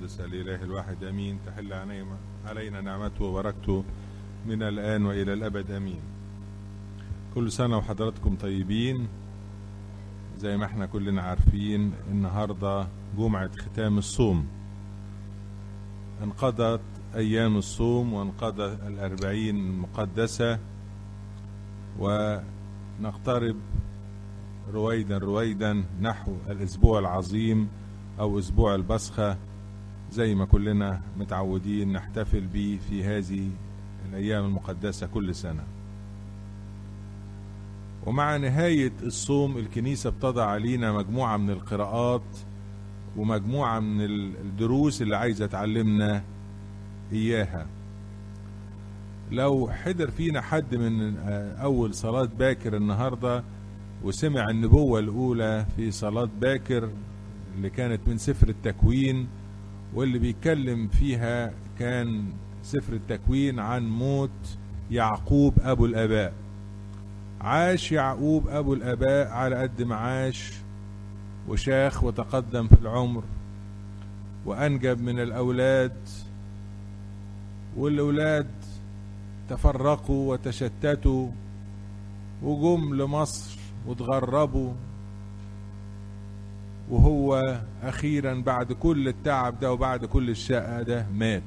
القدس الإله الواحد أمين تحل علينا نعمته وبركته من الآن وإلى الأبد أمين كل سنة وحضراتكم طيبين زي ما احنا كلنا عارفين النهاردة جمعة ختام الصوم انقضت أيام الصوم وانقضى الأربعين المقدسة ونقترب رويدا رويدا نحو الأسبوع العظيم أو أسبوع البصخة زي ما كلنا متعودين نحتفل به في هذه الأيام المقدسة كل سنة ومع نهاية الصوم الكنيسة بتضع علينا مجموعة من القراءات ومجموعة من الدروس اللي عايزة تعلمنا إياها لو حضر فينا حد من أول صلاة باكر النهاردة وسمع النبوة الأولى في صلاة باكر اللي كانت من سفر التكوين واللي بيتكلم فيها كان سفر التكوين عن موت يعقوب أبو الآباء عاش يعقوب أبو الآباء على قد ما عاش وشاخ وتقدم في العمر وأنجب من الأولاد والأولاد تفرقوا وتشتتوا وجم لمصر وتغربوا وهو أخيرا بعد كل التعب ده وبعد كل الشقة ده مات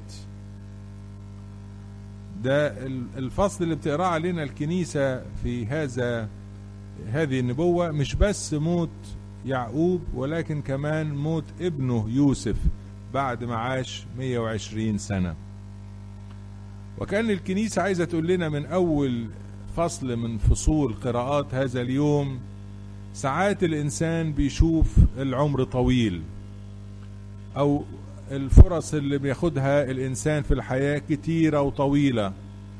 ده الفصل اللي بتقراه علينا الكنيسة في هذا هذه النبوة مش بس موت يعقوب ولكن كمان موت ابنه يوسف بعد ما عاش 120 سنة وكان الكنيسة عايزة تقول لنا من أول فصل من فصول قراءات هذا اليوم ساعات الإنسان بيشوف العمر طويل أو الفرص اللي بياخدها الإنسان في الحياة كتيرة وطويلة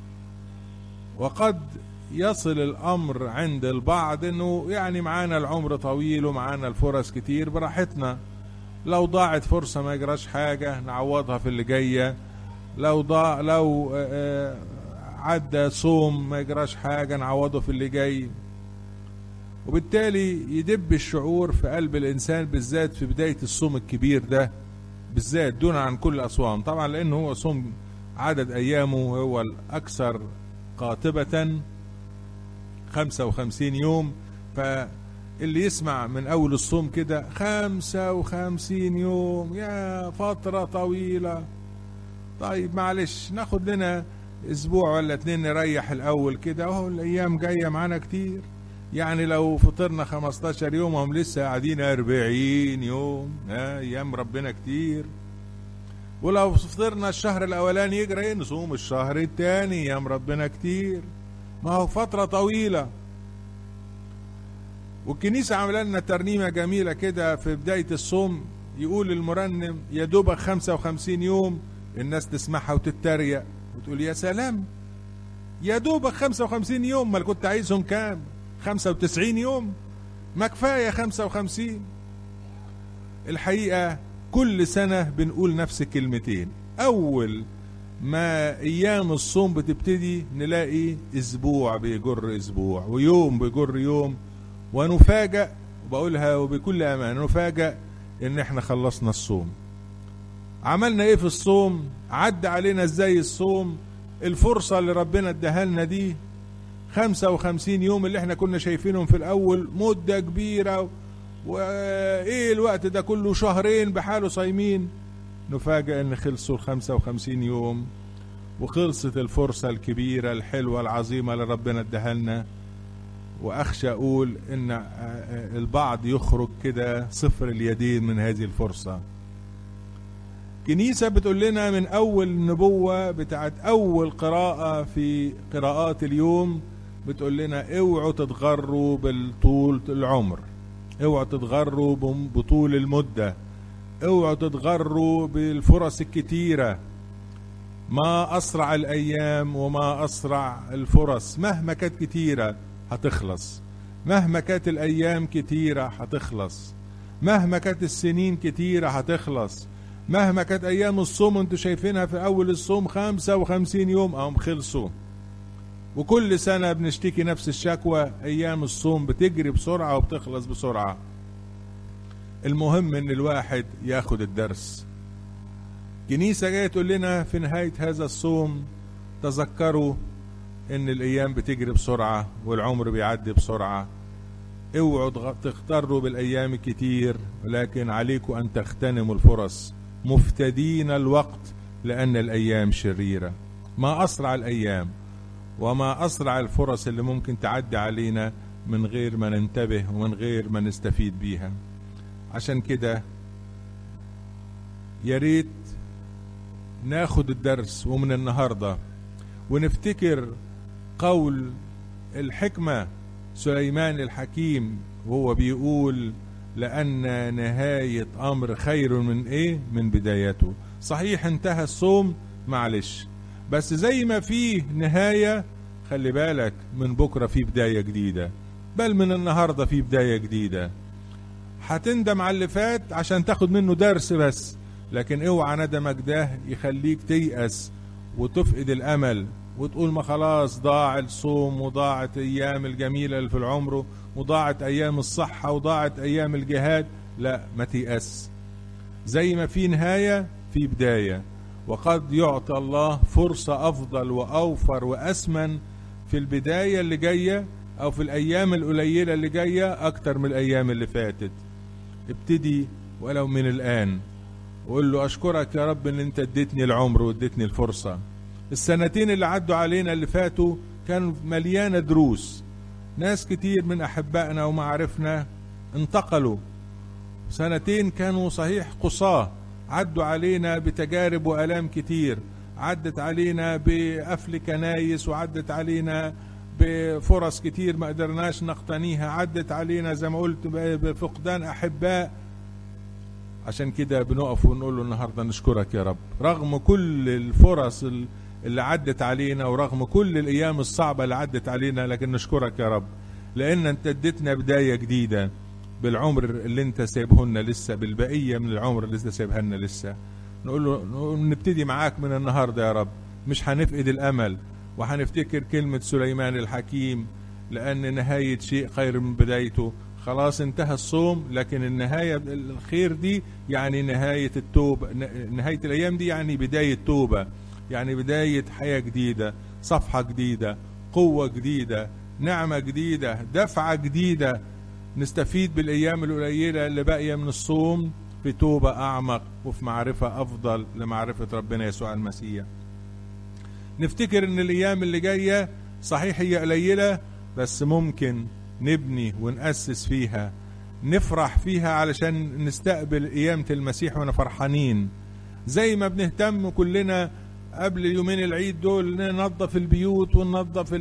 وقد يصل الأمر عند البعض أنه يعني معانا العمر طويل ومعانا الفرص كتير براحتنا لو ضاعت فرصة ما يجراش حاجة نعوضها في اللي جاية لو ضاع لو عدى صوم ما يجراش حاجة نعوضه في اللي جاي وبالتالي يدب الشعور في قلب الإنسان بالذات في بداية الصوم الكبير ده بالذات دون عن كل أصوام طبعا لأنه هو صوم عدد أيامه هو الأكثر قاطبة 55 يوم فاللي يسمع من أول الصوم كده 55 يوم يا فترة طويلة طيب معلش ناخد لنا أسبوع ولا اتنين نريح الأول كده أهو الأيام جاية معانا كتير يعني لو فطرنا 15 يوم هم لسه قاعدين 40 يوم ايام ربنا كتير ولو فطرنا الشهر الاولاني يجري نصوم الشهر الثاني ايام ربنا كتير ما هو فتره طويله والكنيسه عامله لنا ترنيمه جميله كده في بدايه الصوم يقول المرنم يا دوبك 55 يوم الناس تسمعها وتتريق وتقول يا سلام يا دوبك 55 يوم ما كنت عايزهم كام 95 يوم ما كفاية 55 الحقيقة كل سنة بنقول نفس الكلمتين أول ما أيام الصوم بتبتدي نلاقي أسبوع بيجر أسبوع ويوم بيجر يوم ونفاجأ وبقولها وبكل أمان نفاجأ إن إحنا خلصنا الصوم عملنا إيه في الصوم عدى علينا إزاي الصوم الفرصة اللي ربنا اداها لنا دي 55 يوم اللي احنا كنا شايفينهم في الاول مدة كبيرة وايه الوقت ده كله شهرين بحاله صايمين نفاجئ ان خلصوا ال 55 يوم وخلصت الفرصة الكبيرة الحلوة العظيمة اللي ربنا اداها لنا واخشى اقول ان البعض يخرج كده صفر اليدين من هذه الفرصة كنيسة بتقول لنا من أول نبوة بتاعت أول قراءة في قراءات اليوم بتقول لنا اوعوا تتغروا بالطول العمر اوعوا تتغروا بطول المدة اوعوا تتغروا بالفرص الكتيرة ما أسرع الأيام وما أسرع الفرص مهما كانت كتيرة هتخلص مهما كانت الأيام كتيرة هتخلص مهما كانت السنين كتيرة هتخلص مهما كانت ايام الصوم انتوا شايفينها في اول الصوم 55 يوم اهم خلصوا وكل سنة بنشتكي نفس الشكوى ايام الصوم بتجري بسرعة وبتخلص بسرعة المهم ان الواحد ياخد الدرس كنيسة جاية تقول لنا في نهاية هذا الصوم تذكروا ان الايام بتجري بسرعة والعمر بيعدي بسرعة اوعوا تغتروا بالايام كتير ولكن عليكم ان تغتنموا الفرص مفتدين الوقت لان الايام شريرة ما اسرع الايام وما اسرع الفرص اللي ممكن تعدي علينا من غير ما ننتبه ومن غير ما نستفيد بيها عشان كده يا ريت ناخد الدرس ومن النهارده ونفتكر قول الحكمة سليمان الحكيم وهو بيقول لأن نهاية أمر خير من إيه؟ من بدايته صحيح انتهى الصوم معلش بس زي ما فيه نهاية خلي بالك من بكرة في بداية جديدة بل من النهاردة في بداية جديدة هتندم على اللي فات عشان تاخد منه درس بس لكن اوعى ندمك ده يخليك تيأس وتفقد الأمل وتقول ما خلاص ضاع الصوم وضاعت ايام الجميله اللي في العمر وضاعت ايام الصحه وضاعت ايام الجهاد لا ما تيأس زي ما في نهايه في بدايه وقد يعطي الله فرصه افضل واوفر واسمن في البدايه اللي جايه او في الايام القليله اللي جايه اكتر من الايام اللي فاتت ابتدي ولو من الان وقول له اشكرك يا رب ان انت اديتني العمر واديتني الفرصه السنتين اللي عدوا علينا اللي فاتوا كانوا مليانة دروس ناس كتير من أحبائنا ومعارفنا انتقلوا سنتين كانوا صحيح قصاه عدوا علينا بتجارب وآلام كتير عدت علينا بقفل كنايس وعدت علينا بفرص كتير ما قدرناش نقتنيها عدت علينا زي ما قلت بفقدان أحباء عشان كده بنقف ونقول له النهارده نشكرك يا رب رغم كل الفرص اللي عدت علينا ورغم كل الايام الصعبه اللي عدت علينا لكن نشكرك يا رب لان انت اديتنا بدايه جديده بالعمر اللي انت سايبه لنا لسه بالبقيه من العمر اللي انت سايبها لنا لسه نقول له نبتدي معاك من النهارده يا رب مش هنفقد الامل وهنفتكر كلمه سليمان الحكيم لان نهايه شيء خير من بدايته خلاص انتهى الصوم لكن النهايه الخير دي يعني نهايه التوبه نهايه الايام دي يعني بدايه توبه يعني بدايه حياه جديده صفحه جديده قوه جديده نعمه جديده دفعه جديده نستفيد بالايام القليله اللي باقيه من الصوم في توبه اعمق وفي معرفه افضل لمعرفه ربنا يسوع المسيح نفتكر ان الايام اللي جايه صحيح هي قليله بس ممكن نبني ونأسس فيها نفرح فيها علشان نستقبل قيامة المسيح وانا فرحانين زي ما بنهتم كلنا قبل يومين العيد دول ننظف البيوت وننظف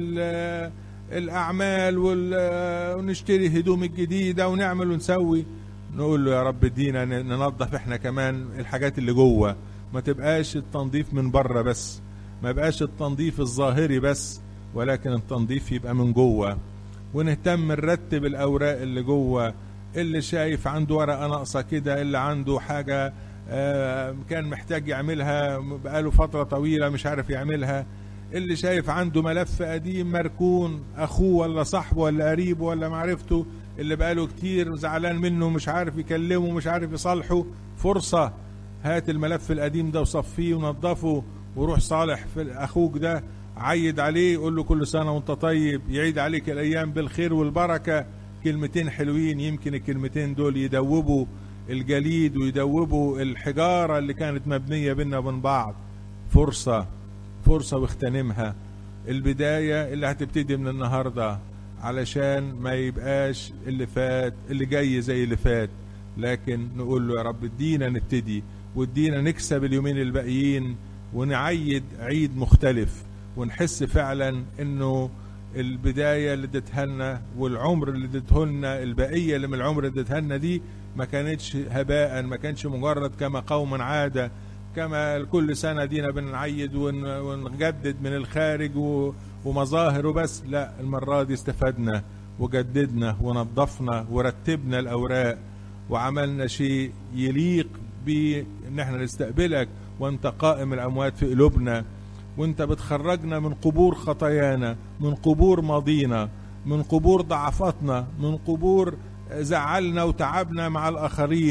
الأعمال ونشتري هدوم الجديدة ونعمل ونسوي نقول له يا رب ادينا ننظف احنا كمان الحاجات اللي جوه ما تبقاش التنظيف من بره بس ما يبقاش التنظيف الظاهري بس ولكن التنظيف يبقى من جوه ونهتم نرتب الاوراق اللي جوه اللي شايف عنده ورقه ناقصه كده اللي عنده حاجه كان محتاج يعملها بقاله فتره طويله مش عارف يعملها اللي شايف عنده ملف قديم مركون اخوه ولا صاحبه ولا قريبه ولا معرفته اللي بقاله كتير زعلان منه مش عارف يكلمه مش عارف يصالحه فرصه هات الملف القديم ده وصفيه ونظفه وروح صالح في اخوك ده عيد عليه قول له كل سنه وانت طيب يعيد عليك الايام بالخير والبركه كلمتين حلوين يمكن الكلمتين دول يدوبوا الجليد ويدوبوا الحجاره اللي كانت مبنيه بينا وبين بعض فرصه فرصه واغتنمها البدايه اللي هتبتدي من النهارده علشان ما يبقاش اللي فات اللي جاي زي اللي فات لكن نقول له يا رب ادينا نبتدي وادينا نكسب اليومين الباقيين ونعيد عيد مختلف ونحس فعلا انه البداية اللي اديتها لنا والعمر اللي اديته لنا البقية اللي من العمر اللي اديتها لنا دي ما كانتش هباء ما كانش مجرد كما قوم عادة كما كل سنة دينا بنعيد ونجدد من الخارج ومظاهر وبس لا المرة دي استفدنا وجددنا ونظفنا ورتبنا الأوراق وعملنا شيء يليق بان احنا نستقبلك وانت قائم الأموات في قلوبنا وانت بتخرجنا من قبور خطايانا من قبور ماضينا من قبور ضعفاتنا من قبور زعلنا وتعبنا مع الآخرين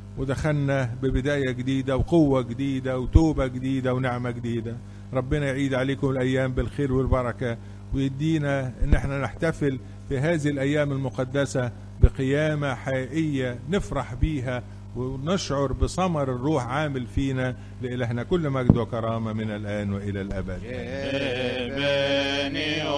ودخلنا ببداية جديدة وقوة جديدة وتوبة جديدة ونعمة جديدة ربنا يعيد عليكم الأيام بالخير والبركة ويدينا ان احنا نحتفل في هذه الأيام المقدسة بقيامة حقيقية نفرح بيها ونشعر بثمر الروح عامل فينا لإلهنا كل مجد وكرامة من الآن وإلى الأبد Ebeni